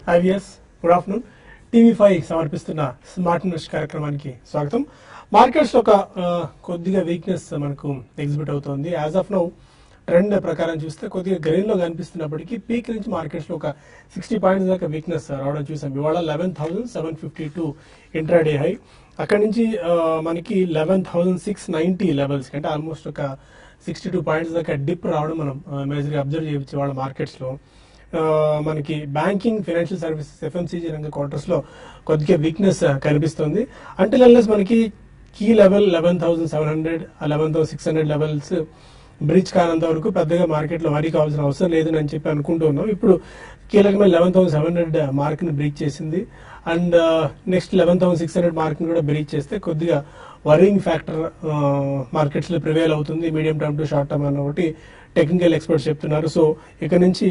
IVS good afternoon TV five సమర్పిస్తున్న smart news కార్యక్రమానికి స్వాగతం మార్కెట్స్ ఒక ఆ, కొద్దిగా వీక్నెస్ మనకు ఎగ్జిబిట్ అవుతోంది యాజ్ ఆఫ్ నౌ ట్రెండ్ ప్రకారం చూస్తే కొద్దిగా గ్రెయిన్ లో కనిపిస్తున్నప్పటికీ పీక్ నుంచి మార్కెట్స్ లో ఒక సిక్స్టీ పాయింట్స్ దాకా వీక్నెస్ రావడం చూసాం ఇవాళ eleven thousand seven fifty two intraday high అక్కడ నుంచి ఆ, మనకి eleven thousand six ninety levels అంటే ఆల్మోస్ట్ ఒక సిక్స్టీ టూ పాయింట్స్ దాకా డిప్ రావడం మనం మేజర్గా అబ్జర్వ్ చేయవచ్చు వాళ్ళ మార్కెట్స్ లో ఆ, మనకి బ్యాంకింగ్ ఫైనాన్షియల్ సర్వీసెస్ ఎఫ్ఎంసీజీ రంగ క్వార్టర్స్ లో కొద్దిగా వీక్నెస్ కనిపిస్తుంది అంటే అన్లెస్ మనకి key level eleven thousand seven hundred eleven thousand six hundred levels breach కానంత వరకు పెద్దగా మార్కెట్ లో వరీ కావాల్సిన అవసరం లేదని అని చెప్పి అనుకుంటూ ఉన్నాం ఇప్పుడు కీలకమైన eleven thousand seven hundred mark ని బ్రీచ్ చేసింది and next eleven thousand six hundred mark ని కూడా బ్రీచ్ చేస్తే కొద్దిగా వరింగ్ ఫ్యాక్టర్ మార్కెట్స్ లో ప్రివేల్ అవుతుంది medium term to short term అన్న ఒకటి టెక్నికల్ ఎక్స్పర్ట్స్ చెప్తున్నారు సో ఇక నుంచి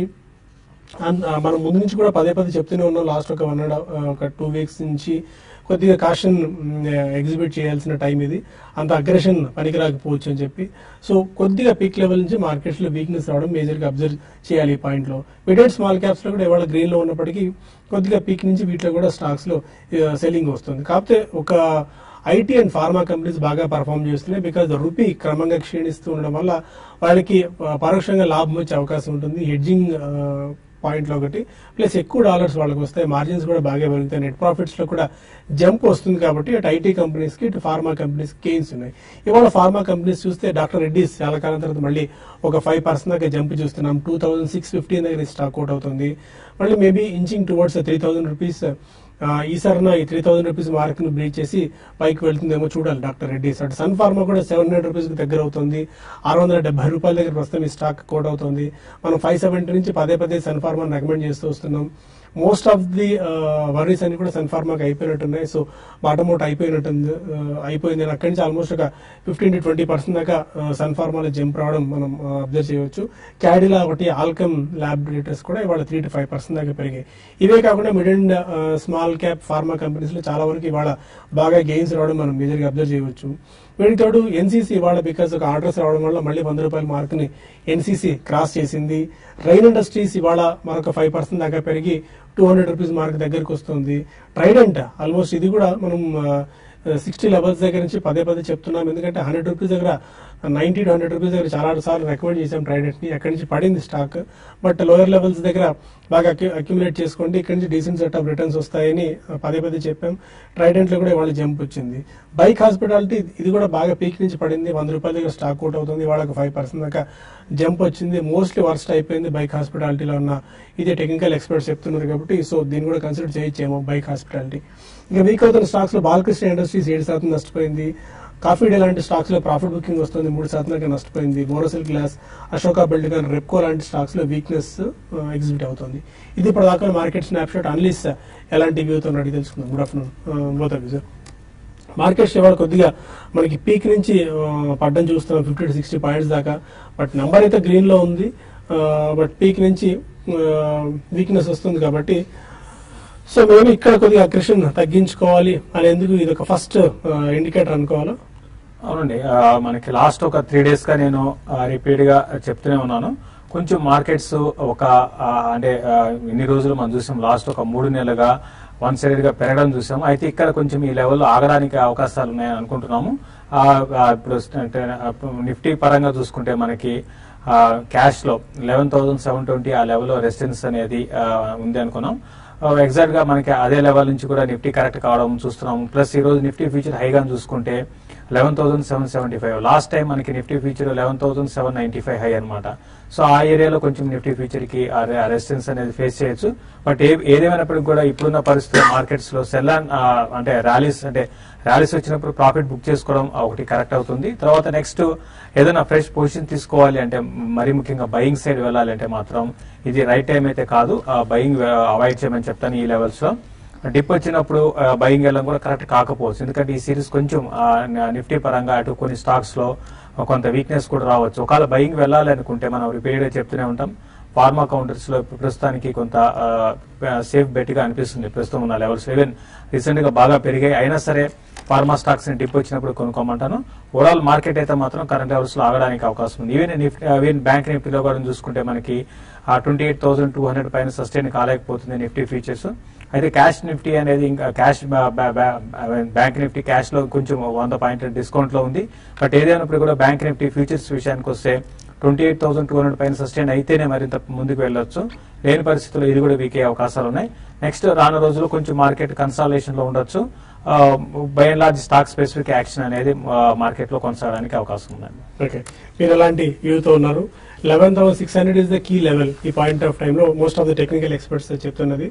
అన్- ఆ, మనం ముందు నుంచి కూడా పదే పదే చెప్తూనే ఉన్నాం లాస్ట్ ఒక వన్ అండ్ ఒక టూ వీక్స్ నుంచి కొద్దిగా కాషన్ ఎగ్జిబిట్ చేయాల్సిన టైం ఇది అంత అగ్రెషన్ పనికిరాకపోవచ్చు అని చెప్పి సో కొద్దిగా పీక్ లెవెల్ నుంచి మార్కెట్స్ లో వీక్నెస్ రావడం మేజర్ గా అబ్జర్వ్ చేయాలి ఈ పాయింట్ లో మిడ్ అండ్ స్మాల్ క్యాప్స్ లో కూడా ఇవాళ గ్రీన్ లో ఉన్నప్పటికీ కొద్దిగా పీక్ నుంచి వీటిలో కూడా స్టాక్స్ లో సెల్లింగ్ వస్తుంది కాకపోతే ఒక ఐటీ అండ్ ఫార్మా కంపెనీస్ బాగా పర్ఫామ్ చేస్తున్నాయి బికాజ్ రూపీ క్రమంగా క్షీణిస్తూ ఉండడం వల్ల వాళ్ళకి ఆ, పరోక్షంగా లాభం వచ్చే అవకాశం ఉంటుంది హెడ్జింగ్ పాయింట్ లో ఒకటి ప్లస్ ఎక్కువ డాలర్స్ వాళ్ళకి వస్తాయి మార్జిన్స్ కూడా బాగా పెరుగుతాయి నెట్ ప్రాఫిట్స్ లో కూడా జంప్ వస్తుంది కాబట్టి అటు ఐటీ కంపెనీస్ కి ఇటు ఫార్మా కంపెనీస్ గెయిన్స్ ఉన్నాయి ఇవాళ ఫార్మా కంపెనీస్ చూస్తే డాక్టర్ రెడ్డిస్ చాలా కాలం తర్వాత మళ్ళీ ఒక ఫైవ్ పర్సెంట్ దాకా జంప్ చూస్తున్నాం టూ థౌసండ్ సిక్స్ ఫిఫ్టీన్ దగ్గర స్టాక్ అవుట్ అవుతుంది మళ్ళీ maybe inching towards three thousand rupees ఈసారి ఈ త్రీ థౌసండ్ రూపీస్ మార్క్ ను బ్రీచ్ చేసి పైకి వెళ్తుందేమో చూడాలి డాక్టర్ రెడ్డి అటు సన్ ఫార్మా కూడా సెవెన్ హండ్రెడ్ రూపీస్ కి దగ్గర అవుతుంది ఆరు వందల డెబ్బై రూపాయల దగ్గర ప్రస్తుతం ఈ స్టాక్ కోట్ అవుతుంది మనం ఫైవ్ సెవెంటీ నుంచి పదే పదే సన్ ఫార్మాని రికమెండ్ చేస్తూ వస్తున్నాం మోస్ట్ ఆఫ్ ది వర్రీస్ అన్ని కూడా సన్ ఫార్మాకి అయిపోయినట్టున్నాయి సో బాటమ్ అవుట్ అయిపోయినట్టుంది ఆ, అయిపోయింది అని అక్కడి నుంచి ఆల్మోస్ట్ ఒక ఫిఫ్టీన్ టు ట్వంటీ పర్సెంట్ దాకా సన్ ఫార్మాలో జంప్ రావడం మనం అబ్జర్వ్ చేయవచ్చు క్యాడిలా ఒకటి ఆల్కమ్ ల్యాబొరేటరీస్ కూడా ఇవాళ త్రీ టు ఫైవ్ పర్సెంట్ దాకా పెరిగాయి ఇవే కాకుండా mid and small cap pharma companies లో చాలా వరకు ఇవాళ బాగా గెయిన్స్ రావడం మనం మేజర్ గా అబ్జర్వ్ చేయవచ్చు వీటికి తోడు ఎన్సీసీ ఇవాళ బికాస్ ఒక ఆర్డర్స్ రావడం వల్ల మళ్ళీ వంద రూపాయల మార్క్ ని ఎన్సీసీ క్రాస్ చేసింది రైన్ ఇండస్ట్రీస్ ఇవాళ మరొక ఫైవ్ పర్సెంట్ దాకా పెరిగి టూ హండ్రెడ్ రూపీస్ మార్క్ దగ్గరకు వస్తుంది ట్రైడెంట్ ఆల్మోస్ట్ ఇది కూడా మనం సిక్స్టీ లెవెల్స్ దగ్గర నుంచి పదే పదే చెప్తున్నాం ఎందుకంటే హండ్రెడ్ రూపీస్ దగ్గర నైన్టీ టు హండ్రెడ్ రూపీస్ దగ్గర చాలా సార్లు రికమెండ్ చేసాం ట్రైడెంట్ ని అక్కడి నుంచి పడింది స్టాక్ బట్ లోయర్ లెవెల్స్ దగ్గర బాగా అక్యుములేట్ చేసుకోండి ఇక్కడి నుంచి డీసెంట్ సెట్ ఆఫ్ రిటర్న్స్ వస్తాయని ఆ, పదే పదే చెప్పాం ట్రైడెంట్ లో కూడా ఇవాళ జంప్ వచ్చింది బైక్ హాస్పిటాలిటీ ఇది కూడా బాగా పీక్ నుంచి పడింది వంద రూపాయల దగ్గర స్టాక్ అవుట్ అవుతుంది వాళ్ళకి ఫైవ్ పర్సెంట్ దాకా జంప్ వచ్చింది మోస్ట్లీ వర్స్ట్ అయిపోయింది బైక్ హాస్పిటాలిటీలో ఉన్న ఇదే టెక్నికల్ ఎక్స్పర్ట్స్ చెప్తున్నారు కాబట్టి సో దీన్ని కూడా కన్సిడర్ చేయొచ్చేమో బైక్ హాస్పిటాలిటీ ఇంకా వీక్ అవుతున్న స్టాక్స్ లో బాలకృష్ణ ఇండస్ట్రీస్ ఏడు శాతం నష్టపోయింది కాఫీ డే లాంటి స్టాక్స్ లో ప్రాఫిట్ బుకింగ్ వస్తుంది మూడు శాతం దాకా నష్టపోయింది బోరోసిల్ గ్లాస్ అశోక బిల్డ్ కానీ రెప్కో లాంటి స్టాక్స్ లో వీక్నెస్ ఎగ్జిబిట్ అవుతుంది ఇది ఇప్పుడు దాకా మార్కెట్ స్నాప్ షాట్ అన్లీస్ ఎలాంటి వ్యూ అవుతుందో అడిగి తెలుసుకుందాం good afternoon both of sir markets ఇవాళ కొద్దిగా మనకి పీక్ నుంచి ఆ, పడ్డం చూస్తున్నాం ఫిఫ్టీ టు సిక్స్టీ పాయింట్స్ దాకా బట్ నంబర్ అయితే గ్రీన్ లో ఉంది బట్ పీక్ నుంచి వీక్నెస్ వస్తుంది కాబట్టి సో మేము ఇక్కడ కొద్దిగా అగ్రెషన్ తగ్గించుకోవాలి అనేందుకు ఇది ఒక ఫస్ట్ ఇండికేటర్ అనుకోవాలా అవునండి ఆ, మనకి లాస్ట్ ఒక త్రీ డేస్ గా నేను రిపీట్ గా చెప్తూనే ఉన్నాను కొంచెం మార్కెట్స్ ఒక ఆ, అంటే ఆ, ఇన్ని రోజులు మనం చూసాం లాస్ట్ ఒక మూడు నెలలుగా వన్ సైడ్ గా పెరగడం చూసాం అయితే ఇక్కడ కొంచెం ఈ లెవెల్లో ఆగడానికి అవకాశాలు ఉన్నాయని అనుకుంటున్నాము ఆ, ఆ, ఇప్పుడు అంటే, ఆ, నిఫ్టీ పరంగా చూసుకుంటే మనకి క్యాష్ లో లెవెన్ థౌసండ్ సెవెన్ ట్వంటీ ఆ లెవెల్లో రెసిస్టెన్స్ అనేది ఆ, ఉంది అనుకున్నాం ఎగ్జాక్ట్ గా మనకి అదే లెవెల్ నుంచి కూడా నిఫ్టీ కరెక్ట్ కావడం చూస్తున్నాం ప్లస్ ఈ రోజు నిఫ్టీ ఫ్యూచర్ హైగా చూసుకుంటే eleven thousand seven seventy five last time మనకి Nifty future eleven thousand seven ninety five high అనమాట సో ఆ ఏరియాలో కొంచెం నిఫ్టీ ఫ్యూచర్ కి రెసిస్టెన్స్ అనేది ఫేస్ చేయొచ్చు బట్ ఏ ఏదేమైనప్పటికీ కూడా ఇప్పుడున్న పరిస్థితుల్లో మార్కెట్స్ లో సెల్ అండ్ అంటే ర్యాలీస్ అంటే ర్యాలీస్ వచ్చినప్పుడు ప్రాఫిట్ బుక్ చేసుకోవడం ఒకటి కరెక్ట్ అవుతుంది తర్వాత నెక్స్ట్ ఏదైనా ఫ్రెష్ పొజిషన్ తీసుకోవాలి అంటే మరీ ముఖ్యంగా బయింగ్ సైడ్ వెళ్ళాలి అంటే మాత్రం ఇది రైట్ టైం అయితే కాదు బయింగ్ అవాయిడ్ చేయమని చెప్తాను ఈ లెవెల్స్ లో డిప్ వచ్చినప్పుడు బయింగ్ వెళ్ళడం కూడా కరెక్ట్ కాకపోవచ్చు ఎందుకంటే ఈ సిరీస్ కొంచెం ఆ, న- నిఫ్టీ పరంగా అటు కొన్ని స్టాక్స్ లో కొంత వీక్నెస్ కూడా రావచ్చు ఒకవేళ బయింగ్ వెళ్ళాలి అనుకుంటే మనం రిపీటెడ్ గా చెప్తూనే ఉంటాం ఫార్మా కౌంటర్స్ లో ఇప్పుడు ప్రస్తుతానికి కొంత సేఫ్ బెట్ గా అనిపిస్తుంది ప్రస్తుతం ఉన్న లెవెల్స్ ఈవెన్ రీసెంట్ గా బాగా పెరిగాయి అయినా సరే ఫార్మా స్టాక్స్ ని డిప్ వచ్చినప్పుడు కొనుక్కోమంటాను ఓవరాల్ మార్కెట్ అయితే మాత్రం కరెంట్ లెవెల్స్ లో ఆగడానికి అవకాశం ఉంది ఈవెన్ నిఫ్టీ ఈవెన్ బ్యాంక్ నిఫ్టీలో కూడా చూసుకుంటే మనకి twenty eight thousand two hundred పైన సస్టైన్ కాలేకపోతుంది నిఫ్టీ ఫీచర్స్ అయితే క్యాష్ నిఫ్టీ అనేది ఇంకా క్యాష్ బ్యాంక్ నిఫ్టీ క్యాష్ లో కొంచెం వంద పాయింట్ల డిస్కౌంట్ లో ఉంది బట్ ఏదైనప్పుడు కూడా బ్యాంక్ నిఫ్టీ ఫ్యూచర్స్ విషయానికి వస్తే twenty eight thousand two hundred పైన సస్టైన్ అయితేనే మరింత ముందుకు వెళ్ళొచ్చు లేని పరిస్థితుల్లో ఇది కూడా వీక్ అయ్యే అవకాశాలు ఉన్నాయి నెక్స్ట్ రాను రోజుల్లో కొంచెం మార్కెట్ కన్సాలేషన్ లో ఉండొచ్చు by and large stock specific action అనేది మార్కెట్ లో కొనసాగడానికి అవకాశం ఉందండి ఓకే మీరు ఎలాంటి వ్యూతో ఉన్నారు eleven thousand six hundred is the key level ఈ పాయింట్ ఆఫ్ టైంలో most of the technical experts చెప్తున్నది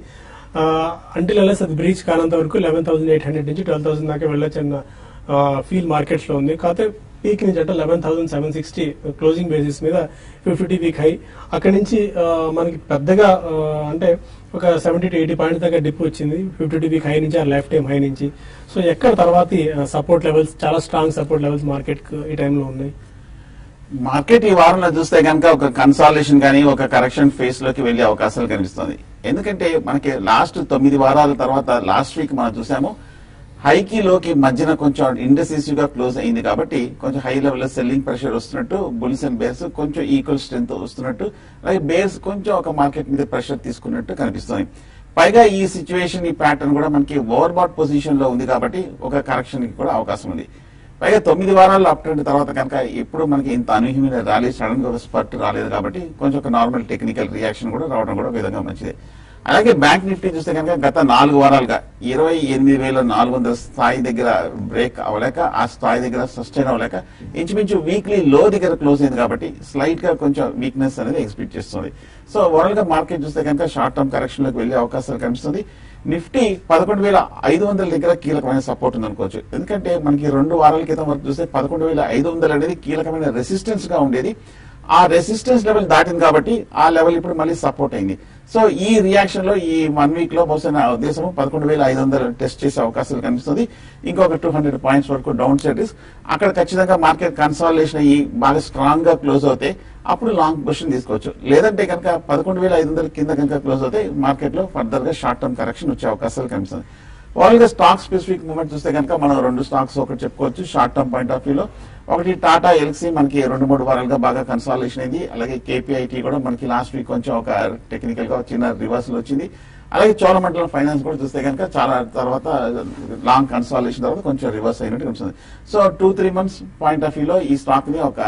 అంటిల్ అలెస్ అది బ్రీచ్ కానంత వరకు లెవెన్ థౌసండ్ ఎయిట్ హండ్రెడ్ నుంచి ట్వెల్వ్ థౌసండ్ దాకా వెళ్ళొచ్చు అన్న ఫీల్ మార్కెట్స్ లో ఉంది కాకపోతే పీక్ నుంచి అంటే eleven thousand seven sixty closing basis మీద ఫిఫ్టీ వీక్ హై అక్కడి నుంచి ఆ, మనకి పెద్దగా ఆ, అంటే ఒక సెవెంటీ టు ఎయిటీ పాయింట్స్ దాకా డిప్ వచ్చింది ఫిఫ్టీ టూ వీక్ హై నుంచి ఆ లైఫ్ టైం హై నుంచి సో ఎక్కడ తర్వాత సపోర్ట్ లెవెల్స్ చాలా స్ట్రాంగ్ సపోర్ట్ లెవెల్స్ మార్కెట్ ఈ టైంలో ఉన్నాయి మార్కెట్ ఈ వారంలో చూస్తే కనుక ఒక కన్సాలేషన్ కానీ ఒక కరెక్షన్ ఫేస్ లోకి వెళ్లే అవకాశాలు కనిపిస్తుంది ఎందుకంటే మనకి లాస్ట్ తొమ్మిది వారాల తర్వాత లాస్ట్ వీక్ మనం చూసాము హైకి లోకి మధ్యన కొంచెం ఇండెసిసివ్ గా క్లోజ్ అయింది కాబట్టి కొంచెం హై లెవెల్ లో సెల్లింగ్ ప్రెషర్ వస్తున్నట్టు బుల్స్ అండ్ బేర్స్ కొంచెం ఈక్వల్ స్ట్రెంత్ వస్తున్నట్టు అలాగే బేర్స్ కొంచెం ఒక మార్కెట్ మీద ప్రెషర్ తీసుకున్నట్టు కనిపిస్తుంది పైగా ఈ సిచ్యువేషన్ ఈ ప్యాటర్న్ కూడా మనకి ఓవర్ బాట్ పొజిషన్ లో ఉంది కాబట్టి ఒక కరెక్షన్ కి కూడా అవకాశం ఉంది పైగా తొమ్మిది వారాలు అప్ ట్రెండ్ తర్వాత కనుక ఎప్పుడు మనకి ఇంత అనూహ్యమైన ర్యాలీ సడన్ గా ఒక స్పర్ట్ రాలేదు కాబట్టి కొంచెం ఒక నార్మల్ టెక్నికల్ రియాక్షన్ కూడా రావడం కూడా ఒక విధంగా మంచిదే అలాగే బ్యాంక్ నిఫ్టీ చూస్తే కనుక గత నాలుగు వారాలుగా ఇరవై ఎనిమిది వేల నాలుగు వందల స్థాయి దగ్గర బ్రేక్ అవ్వలేక ఆ స్థాయి దగ్గర సస్టైన్ అవ్వలేక ఇంచుమించు వీక్లీ లో దగ్గర క్లోజ్ అయింది కాబట్టి స్లైట్ గా కొంచెం వీక్నెస్ అనేది ఎక్స్పెక్ట్ చేస్తుంది సో ఓవరాల్ గా మార్కెట్ చూస్తే కనుక షార్ట్ టర్మ్ కరెక్షన్ లోకి వెళ్లే అవకాశాలు కనిపిస్తుంది నిఫ్టీ పదకొండు వేల ఐదు వందల దగ్గర కీలకమైన సపోర్ట్ ఉంది అనుకోవచ్చు ఎందుకంటే మనకి రెండు వారాల క్రితం వరకు చూస్తే పదకొండు వేల ఐదు వందలు అనేది కీలకమైన రెసిస్టెన్స్ గా ఉండేది ఆ రెసిస్టెన్స్ లెవెల్ దాటింది కాబట్టి ఆ లెవెల్ ఇప్పుడు మళ్ళీ సపోర్ట్ అయింది సో ఈ రియాక్షన్ లో ఈ వన్ వీక్ లో బహుశా నా ఉద్దేశం పదకొండు వేల ఐదు వందలు టెస్ట్ చేసే అవకాశాలు కనిపిస్తుంది ఇంకొక టూ హండ్రెడ్ పాయింట్స్ వరకు డౌన్ సైడ్ రిస్క్ అక్కడ ఖచ్చితంగా మార్కెట్ కన్సాలిడేషన్ అయ్యి బాగా స్ట్రాంగ్ గా క్లోజ్ అవుతే అప్పుడు లాంగ్ పొజిషన్ తీసుకోవచ్చు లేదంటే కనుక పదకొండు వేల ఐదు వందల కింద కనుక క్లోజ్ అవుతే మార్కెట్ లో ఫర్దర్ గా షార్ట్ టర్మ్ కరెక్షన్ వచ్చే అవకాశాలు కనిపిస్తుంది ఓవరాల్ గా స్టాక్ స్పెసిఫిక్ మూమెంట్ చూస్తే కనుక మనం రెండు స్టాక్స్ ఒకటి చెప్పుకోవచ్చు షార్ట్ టర్మ్ పాయింట్ ఆఫ్ వ్యూలో ఒకటి టాటా ఎల్సీ మనకి రెండు మూడు వారాలుగా బాగా కన్సాలేషన్ అయింది అలాగే కేపీఐటీ కూడా మనకి లాస్ట్ వీక్ కొంచెం ఒక టెక్నికల్ గా చిన్న రివర్సల్ వచ్చింది అలాగే చోళమండలం ఫైనాన్స్ కూడా చూస్తే కనుక చాలా తర్వాత లాంగ్ కన్సాలేషన్ తర్వాత కొంచెం రివర్స్ అయినట్టు కనిపిస్తుంది so two three months point of వ్యూలో ఈ స్టాక్ ని ఒక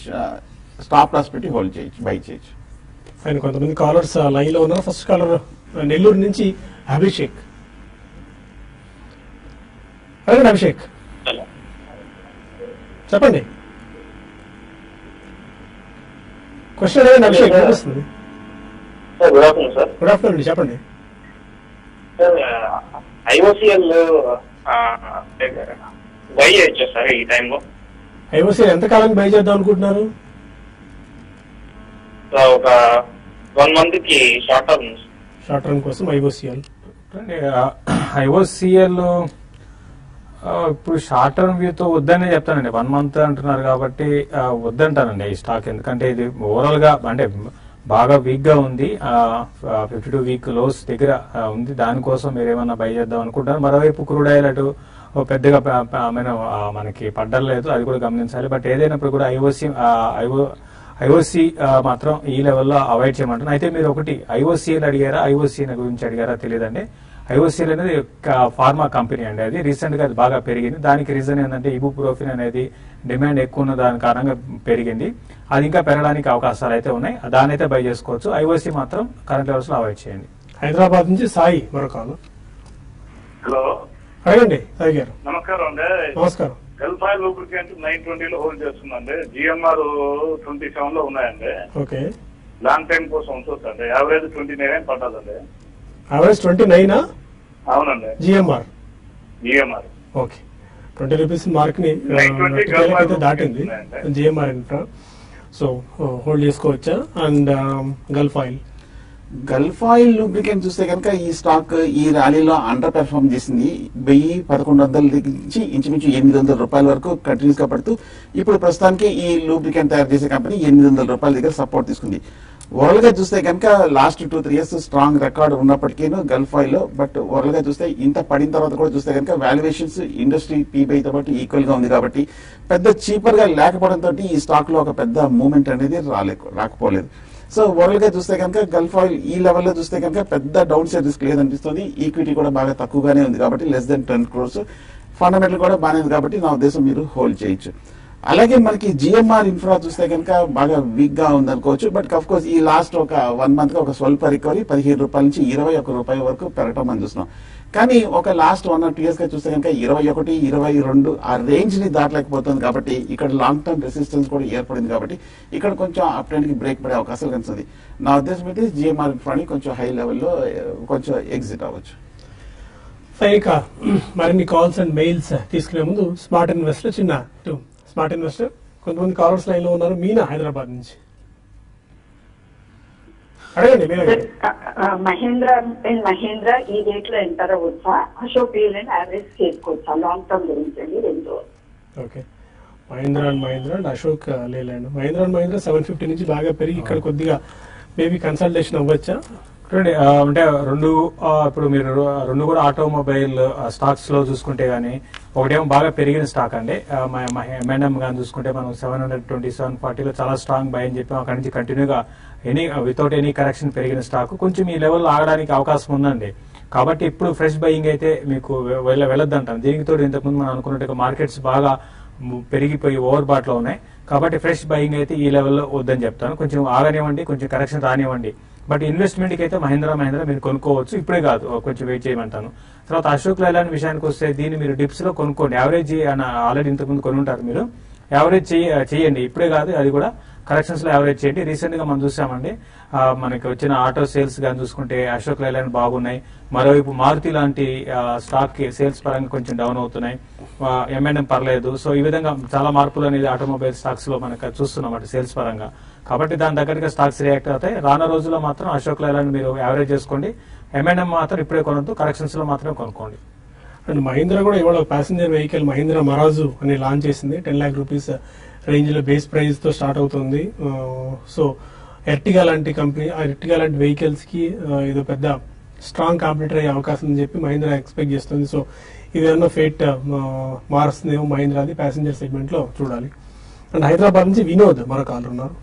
స్టాప్ లాస్ పెట్టి హోల్డ్ చేయొచ్చు బై చేయొచ్చు ఆయన కొంతమంది కాలర్స్ లైన్ లో ఉన్నారు ఫస్ట్ కాలర్ నెల్లూరు నుంచి అభిషేక్ అడగండి అభిషేక్ హలో చెప్పండి క్వశ్చన్ అడగండి అభిషేక్ వినిపిస్తుంది sir good afternoon sir good afternoon అండి చెప్పండి సార్ ఐఓసిఎల్ బై చేయొచ్చా సార్ ఈ టైంలో ఐఓసీ ఎంత కాలానికి బై చేద్దాం అనుకుంటున్నారు ఒక వన్ మంత్ కి షార్ట్ టర్మ్ షార్ట్ టర్మ్ కోసం ఐఓసీఎల్ ఐఓసిఎల్ ఇప్పుడు షార్ట్ టర్మ్ వ్యూతో వద్దనే చెప్తానండి వన్ మంత్ అంటున్నారు కాబట్టి ఆ, వద్దంటానండి ఈ స్టాక్ ఎందుకంటే ఇది ఓవరాల్ గా అంటే బాగా వీక్ గా ఉంది ఫిఫ్టీ టూ వీక్ లోస్ దగ్గర ఆ, ఉంది దానికోసం మీరు ఏమన్నా బై చేద్దాం అనుకుంటారు మరోవైపు క్రూడ్ ఆయిల్ అటు ఓ పెద్దగా ప- ప- I mean, ఆ, మనకి పడ్డలేదు అది కూడా గమనించాలి బట్ ఏదైనప్పుడు కూడా ఐఓసి ఐఓ ఐఓసి మాత్రం ఈ లెవెల్లో అవాయిడ్ చేయమంటున్నాను అయితే మీరు ఒకటి ఐఓసీఎల్ అడిగారా ఐఓసీ గురించి అడిగారా తెలియదండి ఐఓసీఎల్ అనేది ఒక ఫార్మా కంపెనీ అండి అది రీసెంట్ గా అది బాగా పెరిగింది దానికి రీజన్ ఏంటంటే ఇబుప్రోఫిన్ అనేది డిమాండ్ ఎక్కువ ఉన్న దాని కారణంగా పెరిగింది అది ఇంకా పెరగడానికి అవకాశాలు అయితే ఉన్నాయి దాని అయితే బై చేసుకోవచ్చు ఐఓసీ మాత్రం కరెంట్ లెవెల్స్ లో అవాయిడ్ చేయండి హైదరాబాద్ నుంచి సాయి మరో కాల్ హలో అడగండి సాయి గారు నమస్కారం అండి నమస్కారం గల్ఫ్ ఆయిల్ లూబ్రికెంట్ నైన్ ట్వంటీలో హోల్డ్ చేస్తుందండి జిఎంఆర్ ట్వంటీ సెవెన్ లో ఉన్నాయండి ఓకే లాంగ్ టైం కోసం ఉంచొచ్చండి యావరేజ్ ట్వంటీ నైన్ పడ్డదండి యావరేజ్ ట్వంటీ నైనా అవునండి GMR GMR okay twenty rupees mark ని ఆ, 920 ట్వెల్వ్ అయితే గల్ఫ్ దాటింది ఉన్నాయండి. జిఎంఆర్ ఇన్ఫ్రా సో హోల్డ్ చేసుకోవచ్చా and Gulf oil Gulf oil lubricant చూస్తే కనుక ఈ స్టాక్ ఈ ర్యాలీలో అండర్ పెర్ఫార్మ్ చేసింది వెయ్యి పదకొండు వందల దగ్గర నుంచి ఇంచుమించు ఎనిమిది వందల రూపాయల వరకు కంటిన్యూస్ గా పడుతూ ఇప్పుడు ప్రస్తుతానికి ఈ లూబ్రికెంట్ తయారు చేసే కంపెనీ ఎనిమిది వందల రూపాయల దగ్గర సపోర్ట్ తీసుకుంది ఓవరాల్ గా చూస్తే కనుక last two three years strong record ఉన్నప్పటికీ గల్ఫ్ ఆయిల్ లో బట్ ఓవరాల్ గా చూస్తే ఇంత పడిన తర్వాత కూడా చూస్తే కనుక వాల్యుయేషన్స్ ఇండస్ట్రీ పీబై తో పాటు ఈక్వల్ గా ఉంది కాబట్టి పెద్ద చీపర్ గా లేకపోవడంతో ఈ స్టాక్ లో ఒక పెద్ద మూవ్మెంట్ అనేది రాలే రాకపోలేదు సో ఓవరాల్ గా చూస్తే కనుక గల్ఫ్ ఆయిల్ ఈ లెవెల్లో చూస్తే కనుక పెద్ద డౌన్ సైడ్ రిస్క్ లేదనిపిస్తుంది ఈక్విటీ కూడా బాగా తక్కువగానే ఉంది కాబట్టి less than ten crores fundamental కూడా బాగానే ఉంది కాబట్టి నా ఉద్దేశం మీరు హోల్డ్ చేయొచ్చు అలాగే మనకి జిఎంఆర్ ఇన్ఫ్రా చూస్తే కనుక బాగా వీక్ గా ఉంది అనుకోవచ్చు బట్ అఫ్ కోర్స్ ఈ లాస్ట్ ఒక వన్ మంత్ ఒక స్వల్ప రికవరీ పదిహేను రూపాయల నుంచి ఇరవై ఒక్క రూపాయల వరకు పెరగటం మనం చూస్తున్నాం కానీ ఒక last one or two years గా చూస్తే కనుక ఇరవై ఒకటి ఇరవై రెండు ఆ రేంజ్ ని దాటలేకపోతుంది కాబట్టి ఇక్కడ లాంగ్ టర్మ్ రెసిస్టెన్స్ కూడా ఏర్పడింది కాబట్టి ఇక్కడ కొంచెం అప్ ట్రెండ్ కి బ్రేక్ పడే అవకాశాలు కనిపిస్తుంది నా ఉద్దేశం అయితే జిఎంఆర్ ఇన్ఫ్రాని కొంచెం హై లెవెల్లో కొంచెం ఎగ్జిట్ అవ్వచ్చు సరే ఇక మరిన్ని కాల్స్ అండ్ మెయిల్స్ తీసుకునే ముందు స్మార్ట్ ఇన్వెస్టర్ చిన్న టు స్మార్ట్ ఇన్వెస్టర్ కొంతమంది కాలర్స్ లైన్ లో ఉన్నారు మీనా హైదరాబాద్ నుంచి అడగండి మీరు అడగండి. మహేంద్ర అండ్ మహేంద్ర ఈ రేట్ లో ఎంటర్ అవ్వచ్చా అశోక్ లేలాండ్ యావరేజ్ చేసుకోవచ్చా లాంగ్ టర్మ్ గురించి అండి రెండు okay Mahindra and Mahindra and Ashok Leyland Mahindra and Mahindra seven fifty నుంచి బాగా పెరిగి ఇక్కడ కొద్దిగా మేబీ కన్సల్టేషన్ అవ్వచ్చా చూడండి ఆ, అంటే రెండు ఆ, ఇప్పుడు మీరు రు- రెండు కూడా ఆటోమొబైల్ స్టాక్స్ లో చూసుకుంటే గానీ ఒకటేమో బాగా పెరిగిన స్టాక్ అండి ఎంఎన్ఎం గాని చూసుకుంటే మనం సెవెన్ హండ్రెడ్ ట్వంటీ సెవెన్ ఫార్టీలో చాలా స్ట్రాంగ్ బై అని చెప్పి అక్కడి నుంచి కంటిన్యూగా ఎనీ వితౌట్ ఎనీ కరెక్షన్ పెరిగిన స్టాక్ కొంచెం ఈ లెవెల్లో ఆగడానికి అవకాశం ఉందండి కాబట్టి ఇప్పుడు ఫ్రెష్ బయింగ్ అయితే మీకు వె- వెళ్ళ వెళ్ళొద్దంటాను దీనికి తోడు ఇంతకుముందు మనం అనుకున్నట్టుగా మార్కెట్స్ బాగా ము- పెరిగిపోయి ఓవర్ బాట్ లో ఉన్నాయి కాబట్టి ఫ్రెష్ బయింగ్ అయితే ఈ లెవెల్లో వద్దని చెప్తాను కొంచెం ఆగనివ్వండి కొంచెం కరెక్షన్ రానివ్వండి బట్ ఇన్వెస్ట్మెంట్ కి అయితే మహేంద్ర మహేంద్ర మీరు కొనుక్కోవచ్చు ఇప్పుడే కాదు కొంచెం వెయిట్ చేయమంటాను తర్వాత అశోక్ లైలాండ్ విషయానికి వస్తే దీన్ని మీరు డిప్స్ లో కొనుక్కోండి యావరేజ్ ఆల్రెడీ ఇంతకుముందు కొని ఉంటారు మీరు యావరేజ్ చేయండి ఇప్పుడే కాదు అది కూడా కరెక్షన్స్ లో యావరేజ్ చేయండి రీసెంట్ గా మనం చూసామండి ఆ, మనకి వచ్చిన ఆటో సేల్స్ గాని చూసుకుంటే అశోక్ లైలాండ్ బాగున్నాయి మరోవైపు మారుతి లాంటి స్టాక్ కి సేల్స్ పరంగా కొంచెం డౌన్ అవుతున్నాయి ఎంఎన్ఎం పర్లేదు సో ఈ విధంగా చాలా మార్పులు అనేది ఆటోమొబైల్ స్టాక్స్ లో మనకు చూస్తున్నాం అంటే సేల్స్ పరంగా కాబట్టి దాని దగ్గరగా స్టాక్స్ రియాక్ట్ అవుతాయి రానున్న రోజుల్లో మాత్రం అశోక్ లైలాండ్ మీరు యావరేజ్ చేసుకోండి ఎంఎన్ఎం మాత్రం ఇప్పుడే కొనద్దు కరెక్షన్స్ లో మాత్రం కొనుక్కోండి అండ్ మహీంద్ర కూడా ఇవాళ ప్యాసింజర్ వెహికల్ మహీంద్ర మరాజు అని లాంచ్ చేసింది టెన్ లాక్ రూపీస్ రేంజ్ లో బేస్ ప్రైస్ తో స్టార్ట్ అవుతుంది సో ఎర్టిగా లాంటి కంపెనీ ఆ ఎర్టిగా లాంటి వెహికల్స్ కి ఆ, ఇది పెద్ద స్ట్రాంగ్ కాంపిటీటర్ అయ్యే అవకాశం అని చెప్పి మహీంద్ర ఎక్స్పెక్ట్ చేస్తుంది సో ఇదేమన్నా ఫేట్ మారుస్తుందేమో మహీంద్రాది ప్యాసింజర్ సెగ్మెంట్ లో చూడాలి అండ్ హైదరాబాద్ నుంచి వినోద్ మరో కాల్ ఉన్నారు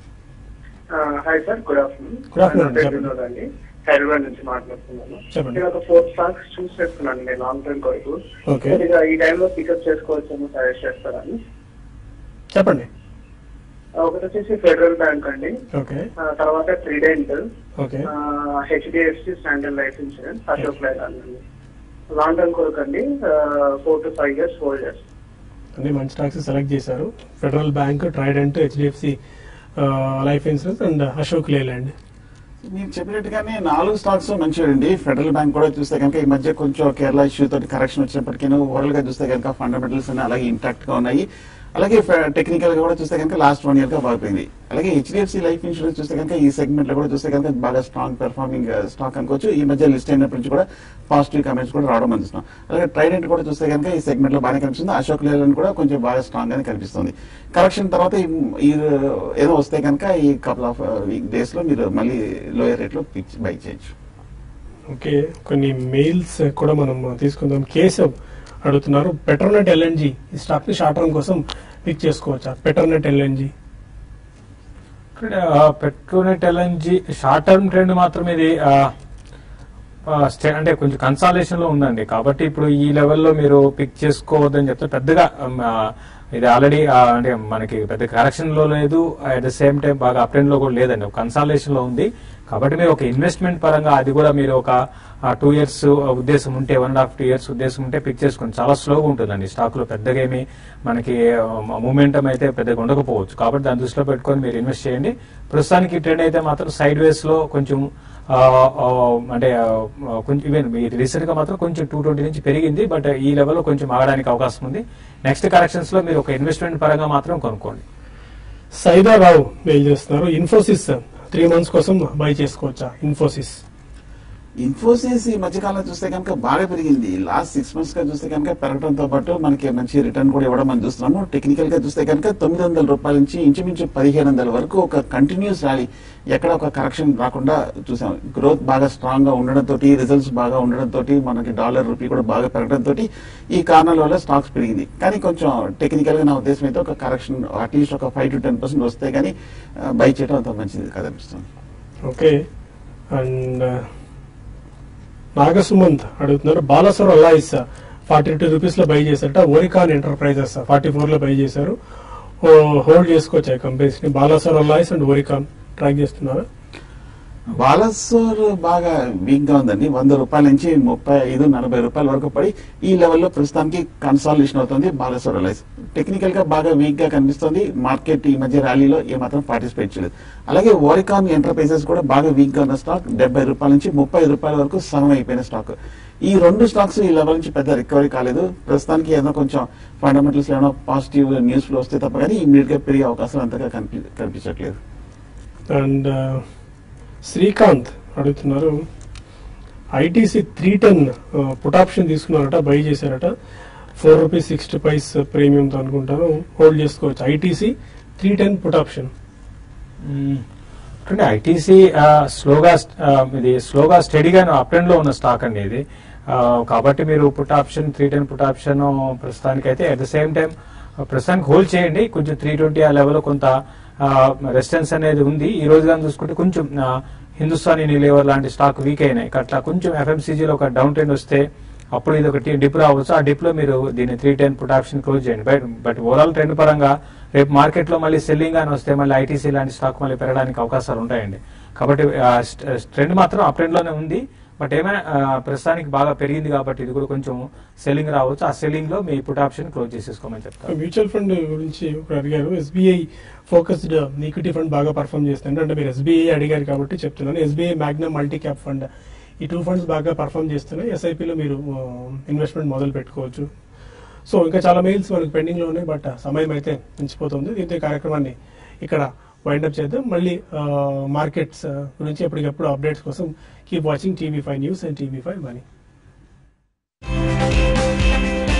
hi sir good afternoon Good afternoon, నా పేరు చెప్పండి. వినోద్ అండి హైదరాబాద్ నుంచి మాట్లాడుతున్నాను చెప్పండి. నేను ఒక ఫోర్ స్టాక్స్ చూస్ చేసుకున్నాను నేను లాంగ్ టర్మ్ కొరకు ఓకే కొద్దిగా ఈ టైంలో పికప్ చేసుకోవచ్చని సజెస్ట్ చేస్తారని చెప్పండి ఒకటి వచ్చేసి ఫెడరల్ బ్యాంక్ అండి ఓకే ఆ, తర్వాత Trident okay HDFC Standard Life Insurance Ashok Leyland అండి లాంగ్ టర్మ్ కొరకు అండి four to five years hold చేస్తాను అన్ని మంచి స్టాక్స్ సెలెక్ట్ చేశారు Federal Bank Trident HDFC Life Insurance and Ashok Leyland మీరు చెప్పినట్టుగానే నాలుగు స్టాక్స్ మంచివండి ఫెడరల్ బ్యాంక్ కూడా చూస్తే కనుక ఈ మధ్య కొంచెం కేరళ ఇష్యూ తోటి కరెక్షన్ వచ్చినప్పటికీ ఓవరాల్ గా చూస్తే కనుక ఫండమెంటల్స్ అన్ని అలాగే ఇంటాక్ట్ గా ఉన్నాయి అలాగే టెక్నికల్ గా కూడా చూస్తే కనుక లాస్ట్ వన్ ఇయర్ గా బాగుపోయింది అలాగే హెచ్డిఎఫ్సి లైఫ్ ఇన్సూరెన్స్ చూస్తే కనుక ఈ సెగ్మెంట్ లో కూడా చూస్తే కనుక బాగా స్ట్రాంగ్ పెర్ఫార్మింగ్ స్టాక్ అనుకోవచ్చు ఈ మధ్య లిస్ట్ అయినప్పటి నుంచి కూడా పాజిటివ్ కమెంట్స్ కూడా రావడం అందిస్తున్నాం అలాగే ట్రైడెంట్ కూడా చూస్తే కనుక ఈ సెగ్మెంట్ లో బాగానే కనిపిస్తుంది అశోక్ లేలాండ్ కూడా కొంచెం బాగా స్ట్రాంగ్ గానే కనిపిస్తుంది కరెక్షన్ తర్వాత ఈ- ఈ ఏదో వస్తే కనుక ఈ కపుల్ ఆఫ్ వీక్ డేస్ లో మీరు మళ్ళీ లోయర్ రేట్ లో పిచ్ బై చేయొచ్చు ఓకే కొన్ని మెయిల్స్ కూడా మనం తీసుకుందాం కేశవ్ అడుగుతున్నారు పెట్రోనెట్ ఎల్ఎన్జి ఈ స్టాక్ ని షార్ట్ టర్మ్ కోసం పిక్ చేసుకోవచ్చా Petronet LNG Petronet LNG short term trend మాత్రం ఇది ఆ, ఆ, స్టే- అంటే కొంచెం కన్సాలేషన్ లో ఉందండి కాబట్టి ఇప్పుడు ఈ లెవెల్లో మీరు పిక్ చేసుకోవద్దని చెప్తే పెద్దగా ఉమ్, ఆ, ఇది ఆల్రెడీ అంటే మనకి పెద్ద కరెక్షన్ లో లేదు అట్ ద సేమ్ టైం బాగా అప్ ట్రెండ్ లో కూడా లేదండి కన్సాలేషన్ లో ఉంది కాబట్టి మీరు ఒక ఇన్వెస్ట్మెంట్ పరంగా అది కూడా మీరు ఒక టూ ఇయర్స్ ఉద్దేశం ఉంటే one and half two years ఉద్దేశం ఉంటే పిక్ చేసుకోండి చాలా స్లోగా ఉంటుందండి స్టాక్ లో పెద్దగా ఏమి మనకి మూమెంటం అయితే పెద్దగా ఉండకపోవచ్చు కాబట్టి దాన్ని దృష్టిలో పెట్టుకొని మీరు ఇన్వెస్ట్ చేయండి ప్రస్తుతానికి ట్రెండ్ అయితే మాత్రం సైడ్ వేస్ లో కొంచెం ఆ, ఆ, అంటే ఆ, కొంచెం ఈవెన్ రీసెంట్ గా మాత్రం కొంచెం టూ ట్వంటీ నుంచి పెరిగింది బట్ ఈ లెవెల్లో కొంచెం ఆగడానికి అవకాశం ఉంది నెక్స్ట్ కరెక్షన్స్ లో మీరు ఒక ఇన్వెస్ట్మెంట్ పరంగా మాత్రం కొనుక్కోండి సైదా రావు మెయిల్ చేస్తున్నారు ఇన్ఫోసిస్ త్రీ మంత్స్ కోసం బై చేసుకోవచ్చా ఇన్ఫోసిస్ ఇన్ఫోసిస్ ఈ మధ్యకాలంలో చూస్తే కనుక బాగా పెరిగింది లాస్ట్ సిక్స్ మంత్స్ గా చూస్తే కనుక పెరగడంతో పాటు మనకి మంచి రిటర్న్ కూడా ఇవ్వడం మనం చూస్తున్నాము టెక్నికల్ గా చూస్తే కనుక తొమ్మిది వందల రూపాయల నుంచి ఇంచుమించు పదిహేను వందల వరకు ఒక కంటిన్యూస్ ర్యాలీ ఎక్కడ ఒక కరెక్షన్ రాకుండా చూసాం గ్రోత్ బాగా స్ట్రాంగ్ గా ఉండడంతో రిజల్ట్స్ బాగా ఉండడంతో మనకి డాలర్ రూపీ కూడా బాగా పెరగడంతో ఈ కారణాల వల్ల స్టాక్స్ పెరిగింది కానీ కొంచెం టెక్నికల్ గా నా ఉద్దేశం అయితే ఒక కరెక్షన్ అట్లీస్ట్ ఒక ఫైవ్ టు టెన్ పర్సెంట్ వస్తే కానీ బై చేయడం అంత మంచిది కదనిపిస్తుంది ఓకే అండ్ నాగసుమంత్ అడుగుతున్నారు Balasore Alloys forty two rupees లో బై చేశారట ఓరికాన్ ఎంటర్ప్రైజెస్ ఫార్టీ ఫోర్ లో బై చేశారు హోల్డ్ చేసుకోవచ్చు కంపెనీస్ ని Balasore Alloys and Oricon track చేస్తున్నారు బాలసోర్ బాగా వీక్ గా ఉందండి వంద రూపాయల నుంచి ముప్పై ఐదు నలభై రూపాయల వరకు పడి ఈ లెవెల్లో ప్రస్తుతానికి కన్సాలిడేషన్ అవుతుంది బాలసోర్ అలైస్ టెక్నికల్ గా బాగా వీక్ గా కనిపిస్తుంది మార్కెట్ ఈ మధ్య ర్యాలీలో ఏమాత్రం పార్టిసిపేట్ చేయలేదు అలాగే ఓరికాన్ ఎంటర్ప్రైజెస్ కూడా బాగా వీక్ గా ఉన్న స్టాక్ డెబ్బై రూపాయల నుంచి ముప్పై రూపాయల వరకు సమం అయిపోయిన స్టాక్ ఈ రెండు స్టాక్స్ ఈ లెవెల్ నుంచి పెద్ద రికవరీ కాలేదు ప్రస్తుతానికి ఏదో కొంచెం ఫండమెంటల్స్ ఏమైనా పాజిటివ్ న్యూస్ ఫ్లో వస్తే తప్ప కానీ ఇమీడియట్ గా పెరిగే అవకాశాలు అంతగా కనిపి కనిపించట్లేదు అండ్ శ్రీకాంత్ అడుగుతున్నారు ITC three ten put option తీసుకున్నారట బై చేశారట ఫోర్ రూపీస్ సిక్స్టీ పైస్ ప్రీమియంతో అనుకుంటాను హోల్డ్ చేసుకోవచ్చు ITC three ten put option అంటే ఐటీసీ స్లోగా ఆ, ఇది స్లోగా స్టడీగా అప్ ట్రెండ్ లో ఉన్న స్టాక్ అండి ఇది ఆ, కాబట్టి మీరు put option three ten put option ప్రస్తుతానికి అయితే అట్ ద సేమ్ టైం ప్రస్తుతానికి హోల్డ్ చేయండి కొంచెం త్రీ ట్వంటీ ఆ లెవెల్ కొంత రెసిస్టెన్స్ అనేది ఉంది ఈ రోజు కానీ చూసుకుంటే కొంచెం ఆ, హిందుస్థాన్ యూనిలివర్ లాంటి స్టాక్ వీక్ అయినాయి అట్లా కొంచెం FMCG లో ఒక డౌన్ ట్రెండ్ వస్తే అప్పుడు ఇది ఒకటి డిప్ రావచ్చు ఆ డిప్ లో మీరు దీన్ని three ten put option close చేయండి బట్ బట్ ఓవరాల్ ట్రెండ్ పరంగా రేపు మార్కెట్ లో మళ్ళీ సెల్లింగ్ అని వస్తే మళ్ళీ ఐటీసీ లాంటి స్టాక్ మళ్ళీ పెరగడానికి అవకాశాలు ఉంటాయండి కాబట్టి ట్రెండ్ మాత్రం అప్ ట్రెండ్ లోనే ఉంది బట్ ఏమైనా ఆ, ప్రస్తుతానికి బాగా పెరిగింది కాబట్టి ఇది కూడా కొంచెం సెల్లింగ్ రావచ్చు ఆ సెల్లింగ్ లో మీ పుట్ ఆప్షన్ క్లోజ్ చేసేసుకోమని చెప్తారు మ్యూచువల్ ఫండ్ గురించి ఇప్పుడు అడిగారు ఎస్బీఐ ఫోకస్డ్ ఈక్విటీ ఫండ్ బాగా పర్ఫామ్ చేస్తుంది అంటే మీరు ఎస్బీఐ అడిగారు కాబట్టి చెప్తున్నాను SBI Magnum multi cap fund ఈ టూ ఫండ్స్ బాగా పర్ఫామ్ చేస్తున్నాయి ఎస్ఐపిలో మీరు ఇన్వెస్ట్మెంట్ మొదలు పెట్టుకోవచ్చు సో ఇంకా చాలా మెయిల్స్ మనకి పెండింగ్ లో ఉన్నాయి బట్ సమయం అయితే మించిపోతుంది దీంతో ఈ కార్యక్రమాన్ని ఇక్కడ వైండప్ చేద్దాం మళ్ళీ మార్కెట్స్ గురించి ఎప్పటికప్పుడు అప్డేట్స్ కోసం keep watching TV five news and TV five money